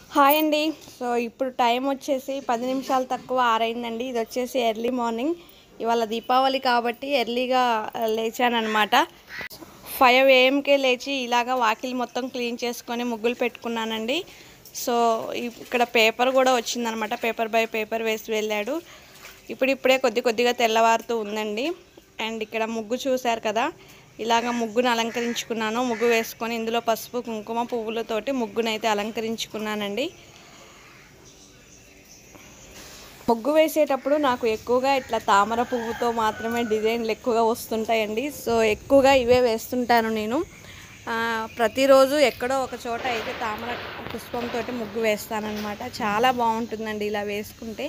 hi అండి so ఇప్పుడు time వచ్చేసి పది నిమిషాలు తక్కువ ఆరైందండి ఇది వచ్చేసి ఎర్లీ మార్నింగ్ ఇవాళ దీపావళి కాబట్టి ఎర్లీగా లేచానమాట ఫైవ్ ఏఎంకే లేచి ఇలాగా వాకిలి మొత్తం క్లీన్ చేసుకొని ముగ్గులు పెట్టుకున్నానండి సో ఇక్కడ పేపర్ కూడా వచ్చిందనమాట పేపర్ బై పేపర్ వేసి వెళ్ళాడు ఇప్పుడు ఇప్పుడే కొద్ది కొద్దిగా తెల్లవారుతూ ఉందండి అండ్ ఇక్కడ ముగ్గు చూశారు కదా ఇలాగ ముగ్గును అలంకరించుకున్నాను ముగ్గు వేసుకొని ఇందులో పసుపు కుంకుమ పువ్వులతోటి ముగ్గునైతే అలంకరించుకున్నానండి ముగ్గు వేసేటప్పుడు నాకు ఎక్కువగా ఇట్లా తామర పువ్వుతో మాత్రమే డిజైన్లు ఎక్కువగా వస్తుంటాయండి సో ఎక్కువగా ఇవే వేస్తుంటాను నేను ఆ, ప్రతిరోజు ఎక్కడో ఒక చోట అయితే తామర పుష్పంతో ముగ్గు వేస్తానన్నమాట చాలా బాగుంటుందండి ఇలా వేసుకుంటే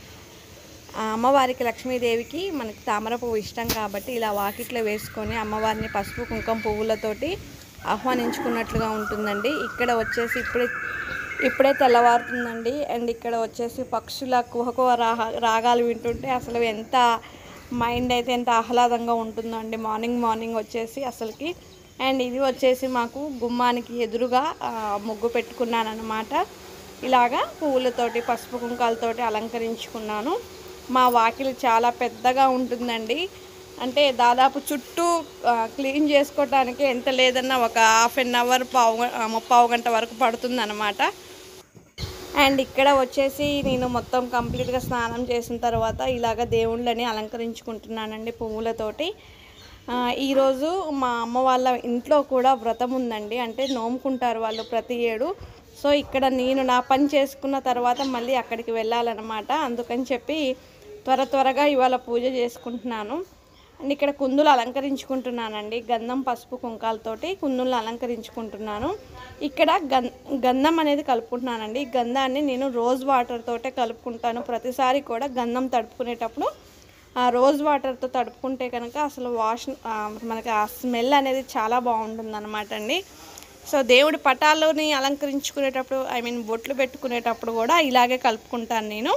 ఆ అమ్మవారికి లక్ష్మీదేవికి మనకి తామర పువ్వు ఇష్టం కాబట్టి ఇలా వాకిట్లో వేసుకొని అమ్మవారిని పసుపు కుంకుమ పువ్వులతోటి ఆహ్వానించుకున్నట్లుగా ఉంటుందండి ఇక్కడ వచ్చేసి ఇప్పుడే ఇప్పుడే తెల్లవారుతుందండి అండ్ ఇక్కడ వచ్చేసి పక్షుల కుహకువ రాహ రాగాలు వింటుంటే అసలు ఎంత మైండ్ అయితే ఎంత ఆహ్లాదంగా ఉంటుందో అండి మార్నింగ్ మార్నింగ్ వచ్చేసి అసలుకి అండ్ ఇది వచ్చేసి మాకు గుమ్మానికి ఎదురుగా ఆ, ముగ్గు పెట్టుకున్నాను అనమాట ఇలాగా పువ్వులతోటి పసుపు కుంకాలతోటి అలంకరించుకున్నాను మా వాకిలి చాలా పెద్దగా ఉంటుందండి అంటే దాదాపు చుట్టూ ఆ, క్లీన్ చేసుకోవడానికి ఎంత లేదన్నా ఒక హాఫ్ అన్ అవర్ పావు గ- ఆ, ముప్పావు గంట వరకు పడుతుందన్నమాట అండ్ ఇక్కడ వచ్చేసి నేను మొత్తం కంప్లీట్గా స్నానం చేసిన తర్వాత ఇలాగ దేవుళ్ళని అలంకరించుకుంటున్నానండి పువ్వులతోటి ఆ, ఈరోజు మా అమ్మ వాళ్ళ ఇంట్లో కూడా వ్రతం ఉందండి అంటే నోముకుంటారు వాళ్ళు ప్రతి ఏడు సో ఇక్కడ నేను నా పని చేసుకున్న తర్వాత మళ్ళీ అక్కడికి వెళ్ళాలన్నమాట అందుకని చెప్పి త్వర త్వరగా ఇవాళ పూజ చేసుకుంటున్నాను అండ్ ఇక్కడ కుందులు అలంకరించుకుంటున్నానండి గంధం పసుపు కుంకాలతోటి కుందులు అలంకరించుకుంటున్నాను ఇక్కడ గం గంధం అనేది కలుపుకుంటున్నానండి ఈ గంధాన్ని నేను రోజ్ వాటర్ తోటే కలుపుకుంటాను ప్రతిసారి కూడా గంధం తడుపుకునేటప్పుడు ఆ రోజ్ వాటర్తో తడుపుకుంటే కనుక అసలు వాష్ ఆ, మనకి ఆ స్మెల్ అనేది చాలా బాగుంటుంది అనమాట అండి సో దేవుడి పటాలని అలంకరించుకునేటప్పుడు ఐ మీన్ బొట్లు పెట్టుకునేటప్పుడు కూడా ఇలాగే కలుపుకుంటాను నేను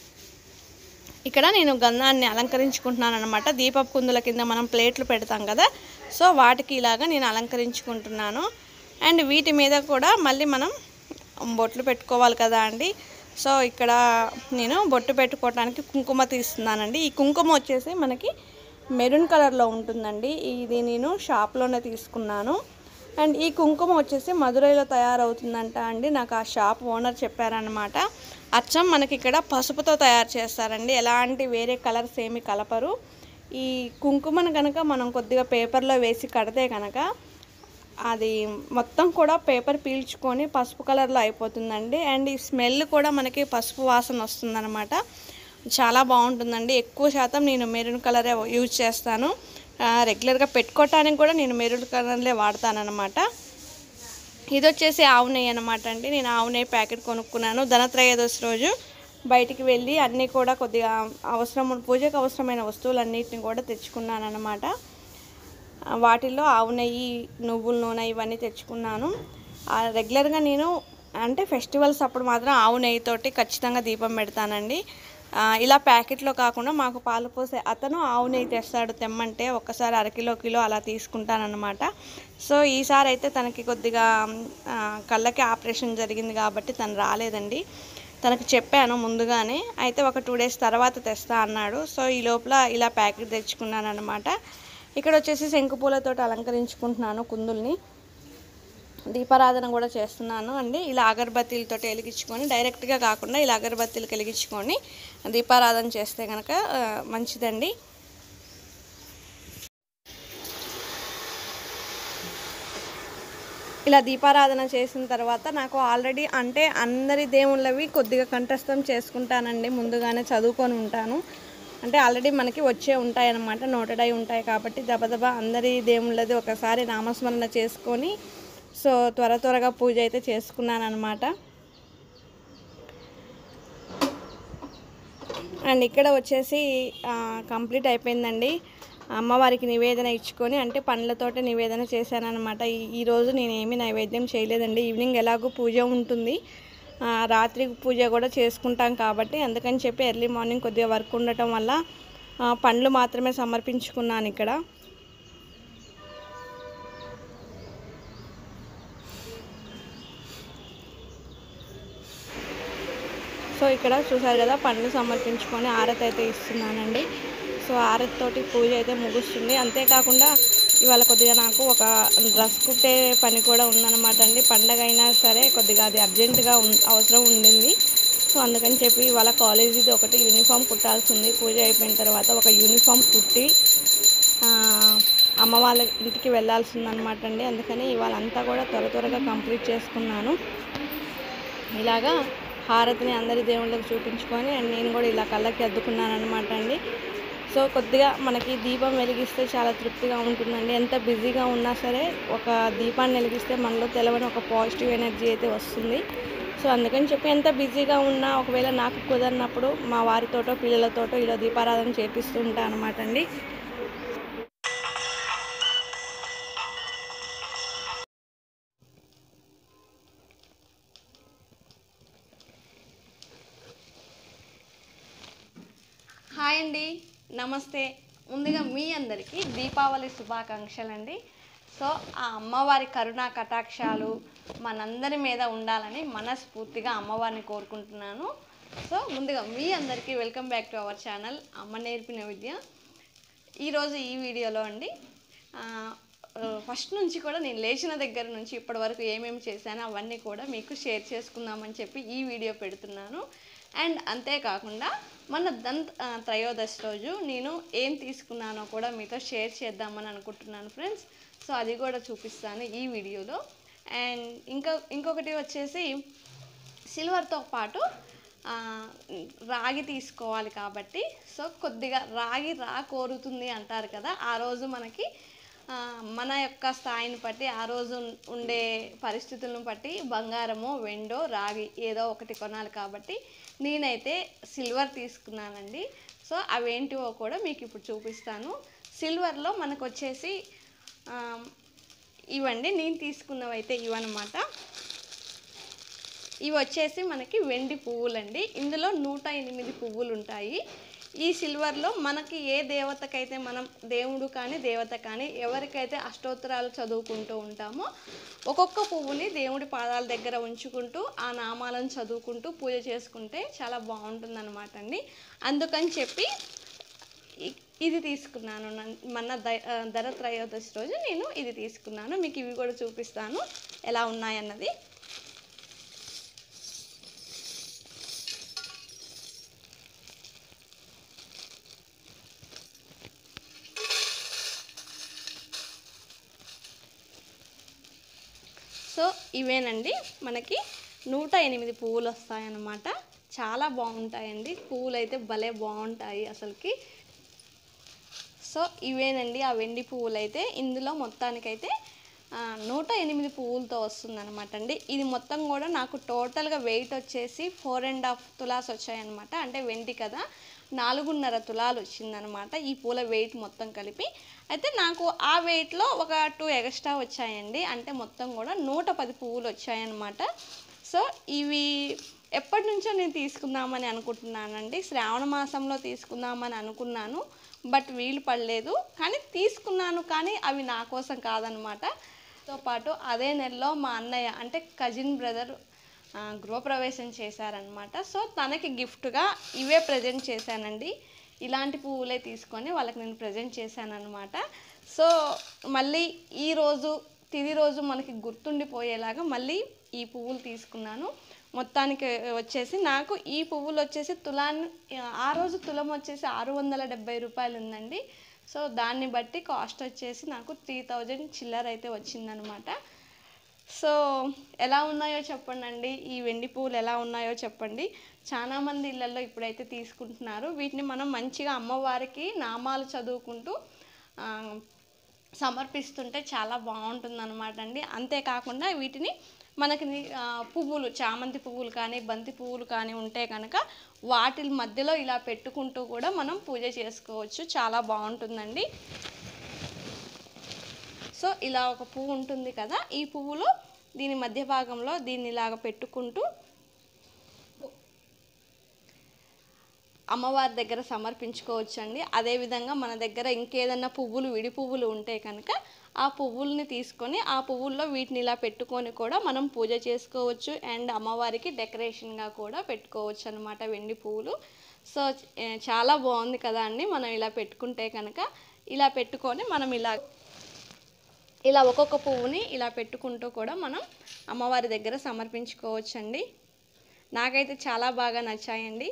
ఇక్కడ నేను గంధాన్ని అలంకరించుకుంటున్నాను అనమాట దీపపు కుందుల కింద మనం ప్లేట్లు పెడతాం కదా సో వాటికి ఇలాగా నేను అలంకరించుకుంటున్నాను అండ్ వీటి మీద కూడా మళ్ళీ మనం బొట్లు పెట్టుకోవాలి కదా అండి సో ఇక్కడ నేను బొట్టు పెట్టుకోవడానికి కుంకుమ తీస్తున్నానండి ఈ కుంకుమ వచ్చేసి మనకి మెరూన్ కలర్లో ఉంటుందండి ఇది నేను షాప్లోనే తీసుకున్నాను అండ్ ఈ కుంకుమ వచ్చేసి మదురైలో తయారవుతుందంట అండి నాకు ఆ షాప్ ఓనర్ చెప్పారనమాట అచ్చం మనకి ఇక్కడ పసుపుతో తయారు చేస్తారండి ఎలాంటి వేరే కలర్స్ ఏమి కలపరు ఈ కుంకుమను కనుక మనం కొద్దిగా పేపర్లో వేసి కడితే కనుక అది మొత్తం కూడా పేపర్ పీల్చుకొని పసుపు కలర్లో అయిపోతుందండి అండ్ ఈ స్మెల్ కూడా మనకి పసుపు వాసన వస్తుందన్నమాట చాలా బాగుంటుందండి ఎక్కువ శాతం నేను మెరూన్ కలరే యూజ్ చేస్తాను ఆ, రెగ్యులర్గా పెట్టుకోవటానికి కూడా నేను మెరూన్ కలర్లే వాడతానన్నమాట ఇది వచ్చేసి ఆవు నెయ్యి అనమాట అండి నేను ఆవు నెయ్యి ప్యాకెట్ కొనుక్కున్నాను ధనత్రయోదశి రోజు బయటికి వెళ్ళి అన్నీ కూడా కొద్దిగా అవసరం పూజకు అవసరమైన వస్తువులన్నిటిని కూడా తెచ్చుకున్నాను అనమాట వాటిల్లో ఆవు నెయ్యి నువ్వుల నూనె ఇవన్నీ తెచ్చుకున్నాను ఆ, రెగ్యులర్గా నేను అంటే ఫెస్టివల్స్ అప్పుడు మాత్రం ఆవు నెయ్యితోటి ఖచ్చితంగా దీపం పెడతానండి ఆ, ఇలా ప్యాకెట్లో కాకుండా మాకు పాలు పోసే అతను ఆవు నెయ్యి తెస్తాడు తెమ్మంటే ఒక్కసారి అరకిలో కిలో అలా తీసుకుంటానన్నమాట సో ఈసారి అయితే తనకి కొద్దిగా ఆ, కళ్ళకి ఆపరేషన్ జరిగింది కాబట్టి తను రాలేదండి తనకు చెప్పాను ముందుగానే అయితే ఒక టూ డేస్ తర్వాత తెస్తా అన్నాడు సో ఈ లోపల ఇలా ప్యాకెట్ తెచ్చుకున్నాను అనమాట ఇక్కడ వచ్చేసి శంకు పూలతోటి అలంకరించుకుంటున్నాను కుందుల్ని దీపారాధన కూడా చేస్తున్నాను అండి ఇలా అగరబత్తీలతో వెలిగించుకొని డైరెక్ట్గా కాకుండా ఇలా అగరబత్తీలు వెలిగించుకొని దీపారాధన చేస్తే కనుక ఆ, మంచిదండి ఇలా దీపారాధన చేసిన తర్వాత నాకు ఆల్రెడీ అంటే అందరి దేవుళ్ళవి కొద్దిగా కంఠస్థం చేసుకుంటానండి ముందుగానే చదువుకొని ఉంటాను అంటే ఆల్రెడీ మనకి వచ్చే ఉంటాయన్నమాట నోటెడ్ అయి ఉంటాయి కాబట్టి దబదబా అందరి దేవుళ్ళది ఒకసారి నామస్మరణ చేసుకొని సో త్వర త్వరగా పూజ అయితే చేసుకున్నాను అనమాట అండ్ ఇక్కడ వచ్చేసి కంప్లీట్ అయిపోయిందండి అమ్మవారికి నివేదన ఇచ్చుకొని అంటే పండ్లతోటి నివేదన చేశానన్నమాట ఈ- ఈరోజు నేను ఏమీ నైవేద్యం చేయలేదండి ఈవినింగ్ ఎలాగో పూజ ఉంటుంది ఆ, రాత్రి పూజ కూడా చేసుకుంటాం కాబట్టి అందుకని చెప్పి ఎర్లీ మార్నింగ్ కొద్దిగా వర్క్ ఉండటం వల్ల ఆ, పండ్లు మాత్రమే సమర్పించుకున్నాను ఇక్కడ సో ఇక్కడ చూసారు కదా పండ్లు సమర్పించుకొని ఆరతి అయితే ఇస్తున్నానండి సో ఆరతి తోటి పూజ అయితే ముగుస్తుంది అంతేకాకుండా ఇవాళ కొద్దిగా నాకు ఒక డ్రెస్ కుట్టే పని కూడా ఉందన్నమాట అండి పండగ అయినా సరే కొద్దిగా అది అర్జెంటుగా ఉం అవసరం ఉండింది సో అందుకని చెప్పి ఇవాళ కాలేజీది ఒకటి యూనిఫామ్ కుట్టాల్సి ఉంది పూజ అయిపోయిన తర్వాత ఒక యూనిఫామ్ కుట్టి ఆ, అమ్మ వాళ్ళ ఇంటికి వెళ్ళాల్సి ఉందన్నమాట అండి అందుకని ఇవాళ అంతా కూడా త్వర త్వరగా కంప్లీట్ చేసుకున్నాను ఇలాగా హారతిని అందరి దేవుళ్ళకి చూపించుకొని అండ్ నేను కూడా ఇలా కళ్ళకి అద్దుకున్నాను అనమాట అండి సో కొద్దిగా మనకి దీపం వెలిగిస్తే చాలా తృప్తిగా ఉంటుందండి ఎంత బిజీగా ఉన్నా సరే ఒక దీపాన్ని వెలిగిస్తే మనలో తెలవని ఒక పాజిటివ్ ఎనర్జీ అయితే వస్తుంది సో అందుకని చెప్పి ఎంత బిజీగా ఉన్నా ఒకవేళ నాకు కుదరినప్పుడు మా వారితోటో పిల్లలతోటో ఇలా దీపారాధన చేపిస్తూ ఉంటాను అనమాట అండి హాయ్ అండి నమస్తే ముందుగా మీ అందరికీ దీపావళి శుభాకాంక్షలండి సో ఆ అమ్మవారి కరుణా కటాక్షాలు మనందరి మీద ఉండాలని మనస్ఫూర్తిగా అమ్మవారిని కోరుకుంటున్నాను సో ముందుగా మీ అందరికీ welcome back to our channel Amma Nerpina విద్య ఈరోజు ఈ వీడియోలో అండి ఆ, ఆ, ఫస్ట్ నుంచి కూడా నేను లేచిన దగ్గర నుంచి ఇప్పటి వరకు ఏమేమి చేశానో అవన్నీ కూడా మీకు షేర్ చేసుకుందామని చెప్పి ఈ వీడియో పెడుతున్నాను అండ్ అంతేకాకుండా మన దంత్ ఆ, త్రయోదశి రోజు నేను ఏం తీసుకున్నానో కూడా మీతో షేర్ చేద్దామని అనుకుంటున్నాను ఫ్రెండ్స్ సో అది కూడా చూపిస్తాను ఈ వీడియోలో అండ్ ఇంకా ఇంకొకటి వచ్చేసి సిల్వర్తో పాటు ఆ, రాగి తీసుకోవాలి కాబట్టి సో కొద్దిగా రాగి రా కోరుతుంది అంటారు కదా ఆ రోజు మనకి ఆ, మన యొక్క స్థాయిని బట్టి ఆ రోజు ఉన్- ఉండే పరిస్థితులను బట్టి బంగారమో వెండో రాగి ఏదో ఒకటి కొనాలి కాబట్టి నేనైతే సిల్వర్ తీసుకున్నానండి సో అవేంటివో కూడా మీకు ఇప్పుడు చూపిస్తాను సిల్వర్లో మనకు వచ్చేసి ఆ, ఇవండి నేను తీసుకున్నవైతే ఇవన్నమాట ఇవి వచ్చేసి మనకి వెండి పువ్వులండి ఇందులో నూట ఎనిమిది పువ్వులు ఉంటాయి ఈ సిల్వర్లో మనకి ఏ దేవతకైతే మనం దేవుడు కానీ దేవత కానీ ఎవరికైతే అష్టోత్తరాలు చదువుకుంటూ ఉంటామో ఒక్కొక్క పువ్వుని దేవుడి పాదాల దగ్గర ఉంచుకుంటూ ఆ నామాలను చదువుకుంటూ పూజ చేసుకుంటే చాలా బాగుంటుంది అనమాట అండి అందుకని చెప్పి ఇ- ఇది తీసుకున్నాను నన్- మన ద- ఆ, ధర త్రయోదశి రోజు నేను ఇది తీసుకున్నాను మీకు ఇవి కూడా చూపిస్తాను ఎలా ఉన్నాయన్నది సో ఇవేనండి మనకి నూట ఎనిమిది పువ్వులు వస్తాయన్నమాట చాలా బాగుంటాయండి పువ్వులు అయితే భలే బాగుంటాయి అసలుకి సో ఇవేనండి ఆ వెండి పువ్వులు అయితే ఇందులో మొత్తానికైతే ఆ, నూట ఎనిమిది పువ్వులతో వస్తుందన్నమాట అండి ఇది మొత్తం కూడా నాకు టోటల్గా వెయిట్ వచ్చేసి ఫోర్ అండ్ హాఫ్ తులాస్ వచ్చాయన్నమాట అంటే వెండి కదా నాలుగున్నర తులాలు వచ్చిందనమాట ఈ పూల వెయిట్ మొత్తం కలిపి అయితే నాకు ఆ వెయిట్లో ఒక టూ ఎక్స్ట్రా వచ్చాయండి అంటే మొత్తం కూడా నూట పది పువ్వులు వచ్చాయన్నమాట సో ఇవి ఎప్పటి నుంచో నేను తీసుకుందామని అనుకుంటున్నానండి శ్రావణ మాసంలో తీసుకుందామని అనుకున్నాను బట్ వీలు పడలేదు కానీ తీసుకున్నాను కానీ అవి నా కోసం కాదనమాట తో పాటు అదే నెలలో మా అన్నయ్య అంటే కజిన్ బ్రదర్ గృహప్రవేశం చేశారనమాట సో తనకి గిఫ్ట్గా ఇవే ప్రజెంట్ చేశానండి ఇలాంటి పువ్వులే తీసుకొని వాళ్ళకి నేను ప్రజెంట్ చేశానన్నమాట సో మళ్ళీ ఈ రోజు తిది రోజు మనకి గుర్తుండిపోయేలాగా మళ్ళీ ఈ పువ్వులు తీసుకున్నాను మొత్తానికి వచ్చేసి నాకు ఈ పువ్వులు వచ్చేసి తులాన్ని ఆ రోజు తులం వచ్చేసి ఆరు వందల డెబ్బై రూపాయలు ఉందండి సో దాన్ని బట్టి కాస్ట్ వచ్చేసి నాకు త్రీ థౌజండ్ చిల్లర అయితే వచ్చిందనమాట సో ఎలా ఉన్నాయో చెప్పండి అండి ఈ వెండి పువ్వులు ఎలా ఉన్నాయో చెప్పండి చాలా మంది ఇళ్ళల్లో ఇప్పుడైతే తీసుకుంటున్నారు వీటిని మనం మంచిగా అమ్మవారికి నామాలు చదువుకుంటూ ఆ, సమర్పిస్తుంటే చాలా బాగుంటుంది అనమాట అండి అంతేకాకుండా వీటిని మనకి ని- ఆ, పువ్వులు చామంతి పువ్వులు కానీ బంతి పువ్వులు కానీ ఉంటే కనుక వాటి మధ్యలో ఇలా పెట్టుకుంటూ కూడా మనం పూజ చేసుకోవచ్చు చాలా బాగుంటుందండి సో ఇలా ఒక పువ్వు ఉంటుంది కదా ఈ పువ్వులో దీని మధ్య భాగంలో దీన్ని ఇలాగ పెట్టుకుంటూ అమ్మవారి దగ్గర సమర్పించుకోవచ్చు అండి అదేవిధంగా మన దగ్గర ఇంకేదన్నా పువ్వులు విడి పువ్వులు ఉంటే కనుక ఆ పువ్వుల్ని తీసుకొని ఆ పువ్వుల్లో వీటిని ఇలా పెట్టుకొని కూడా మనం పూజ చేసుకోవచ్చు అండ్ అమ్మవారికి డెకరేషన్గా కూడా పెట్టుకోవచ్చు అనమాట వెండి పువ్వులు సో ఏ, చాలా బాగుంది కదా అండి మనం ఇలా పెట్టుకుంటే కనుక ఇలా పెట్టుకొని మనం ఇలా ఇలా ఒక్కొక్క పువ్వుని ఇలా పెట్టుకుంటూ కూడా మనం అమ్మవారి దగ్గర సమర్పించుకోవచ్చండి నాకైతే చాలా బాగా నచ్చాయండి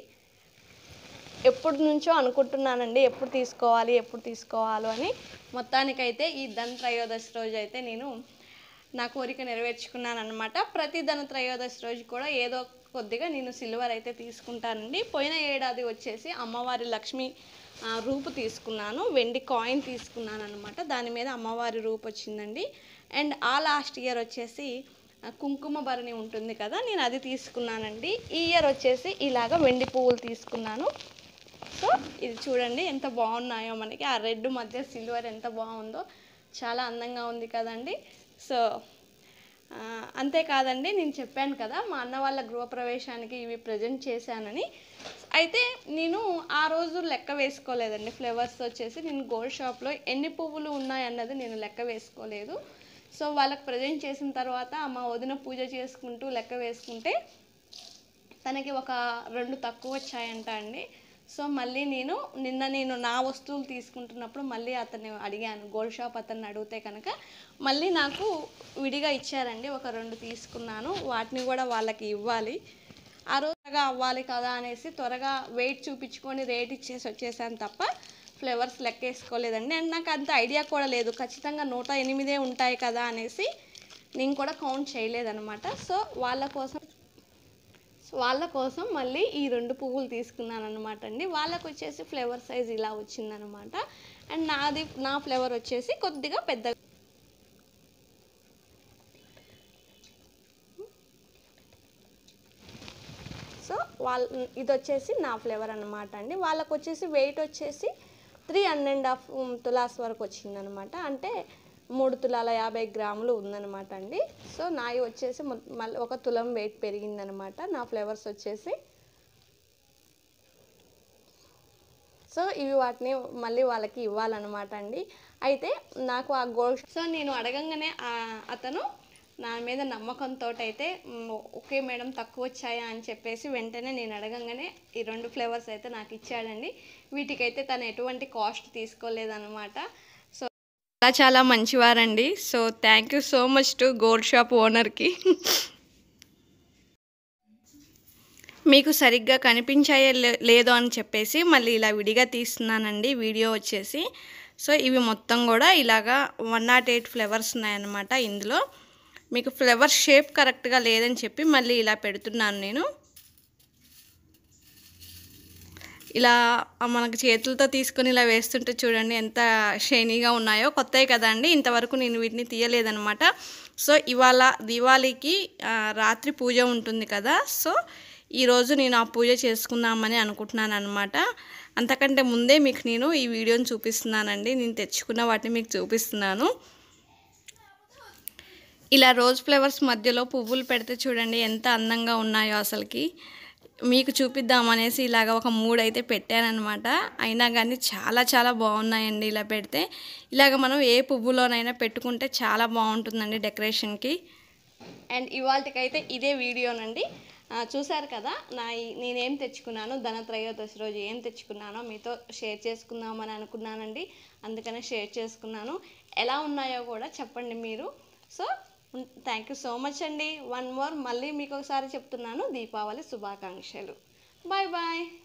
ఎప్పటి నుంచో అనుకుంటున్నానండి ఎప్పుడు తీసుకోవాలి ఎప్పుడు తీసుకోవాలి అని మొత్తానికైతే ఈ ధన్ త్రయోదశి రోజు అయితే నేను నా కోరిక నెరవేర్చుకున్నాను అనమాట ప్రతి ధన త్రయోదశి రోజు కూడా ఏదో కొద్దిగా నేను సిల్వర్ అయితే తీసుకుంటానండి పోయిన ఏడాది వచ్చేసి అమ్మవారి లక్ష్మి ఆ, రూపు తీసుకున్నాను వెండి కాయిన్ తీసుకున్నాను అనమాట దాని మీద అమ్మవారి రూపు వచ్చిందండి అండ్ ఆ లాస్ట్ ఇయర్ వచ్చేసి ఆ, కుంకుమ భరణి ఉంటుంది కదా నేను అది తీసుకున్నానండి ఈ ఇయర్ వచ్చేసి ఇలాగ వెండి పువ్వులు తీసుకున్నాను సో ఇది చూడండి ఎంత బాగున్నాయో మనకి ఆ రెడ్ మధ్య సిల్వర్ ఎంత బాగుందో చాలా అందంగా ఉంది కదండి సో ఆ, అంతేకాదండి నేను చెప్పాను కదా మా అన్న వాళ్ళ గృహప్రవేశానికి ఇవి ప్రజెంట్ చేశానని అయితే నేను ఆ రోజు లెక్క వేసుకోలేదండి ఫ్లవర్స్ వచ్చేసి నేను గోల్డ్ షాప్లో ఎన్ని పువ్వులు ఉన్నాయన్నది నేను లెక్క వేసుకోలేదు సో వాళ్ళకి ప్రజెంట్ చేసిన తర్వాత మా వదిన పూజ చేసుకుంటూ లెక్క వేసుకుంటే తనకి ఒక రెండు తక్కువ వచ్చాయంట అండి సో మళ్ళీ నేను నిన్న నేను నా వస్తువులు తీసుకుంటున్నప్పుడు మళ్ళీ అతన్ని అడిగాను గోల్డ్ షాప్ అతన్ని అడిగితే కనుక మళ్ళీ నాకు విడిగా ఇచ్చారండి ఒక రెండు తీసుకున్నాను వాటిని కూడా వాళ్ళకి ఇవ్వాలి ఆ రోజు త్వరగా అవ్వాలి కదా అనేసి త్వరగా వెయిట్ చూపించుకొని రేట్ ఇచ్చేసి వచ్చేసాను తప్ప ఫ్లేవర్స్ లెక్కేసుకోలేదండి అండ్ నాకు అంత ఐడియా కూడా లేదు ఖచ్చితంగా నూట ఎనిమిదే ఉంటాయి కదా అనేసి నేను కూడా కౌంట్ చేయలేదన్నమాట సో వాళ్ళ కోసం సో వాళ్ళ కోసం మళ్ళీ ఈ రెండు పువ్వులు తీసుకున్నాను అనమాట అండి వాళ్ళకు వచ్చేసి ఫ్లేవర్ సైజ్ ఇలా వచ్చిందనమాట అండ్ నాది నా ఫ్లేవర్ వచ్చేసి కొద్దిగా పెద్ద సో వాళ్ళ ఇది వచ్చేసి నా ఫ్లేవర్ అనమాట అండి వాళ్ళకు వచ్చేసి వెయిట్ వచ్చేసి three and and half tolas వరకు వచ్చిందనమాట అంటే మూడు తులాల యాభై గ్రాములు ఉందన్నమాట అండి సో నాయి వచ్చేసి మొ- మళ్ళీ ఒక తులం వెయిట్ పెరిగిందనమాట నా ఫ్లేవర్స్ వచ్చేసి సో ఇవి వాటిని మళ్ళీ వాళ్ళకి ఇవ్వాలన్నమాట అండి అయితే నాకు ఆ గోల్డ్ సో నేను అడగంగానే ఆ- అతను నా మీద నమ్మకంతో అయితే "మ్, ఓకే మేడం తక్కువ వచ్చాయా అని చెప్పేసి వెంటనే నేను అడగంగానే ఈ రెండు ఫ్లేవర్స్ అయితే నాకు ఇచ్చాడండి వీటికైతే తను ఎటువంటి కాస్ట్ తీసుకోలేదన్నమాట సో చాలా చాలా మంచివారండి so thank you so much to gold shop ఓనర్కి మీకు సరిగ్గా కనిపించాయో లే- లేదో అని చెప్పేసి మళ్ళీ ఇలా విడిగా తీస్తున్నానండి వీడియో వచ్చేసి సో ఇవి మొత్తం కూడా ఇలాగా వన్ నాట్ ఎయిట్ ఫ్లేవర్స్ ఉన్నాయన్నమాట ఇందులో మీకు ఫ్లవర్ షేప్ కరెక్ట్గా లేదని చెప్పి మళ్ళీ ఇలా పెడుతున్నాను నేను ఇలా మనకు చేతులతో తీసుకొని ఇలా వేస్తుంటే చూడండి ఎంత షైనీగా ఉన్నాయో కొత్తవి కదండి ఇంతవరకు నేను వీటిని తీయలేదనమాట సో ఇవాళ దివాళీకి ఆ, రాత్రి పూజ ఉంటుంది కదా సో ఈరోజు నేను ఆ పూజ చేసుకుందామని అనుకుంటున్నాను అనమాట అంతకంటే ముందే మీకు నేను ఈ వీడియోని చూపిస్తున్నానండి నేను తెచ్చుకున్న వాటిని మీకు చూపిస్తున్నాను ఇలా రోజ్ ఫ్లవర్స్ మధ్యలో పువ్వులు పెడితే చూడండి ఎంత అందంగా ఉన్నాయో అసలుకి మీకు చూపిద్దామనేసి ఇలాగ ఒక మూడు అయితే పెట్టానమాట అయినా కానీ చాలా చాలా బాగున్నాయండి ఇలా పెడితే ఇలాగ మనం ఏ పువ్వులోనైనా పెట్టుకుంటే చాలా బాగుంటుందండి డెకరేషన్కి అండ్ ఇవాళకైతే ఇదే వీడియోనండి ఆ, చూశారు కదా నా ఈ- నేనేం తెచ్చుకున్నాను ధనత్రయోదశి రోజు ఏం తెచ్చుకున్నానో మీతో షేర్ చేసుకుందామని అనుకున్నానండి అందుకనే షేర్ చేసుకున్నాను ఎలా ఉన్నాయో కూడా చెప్పండి మీరు so thank you so much అండి వన్ మోర్ మళ్ళీ మీకు ఒకసారి చెప్తున్నాను దీపావళి శుభాకాంక్షలు బాయ్ బాయ్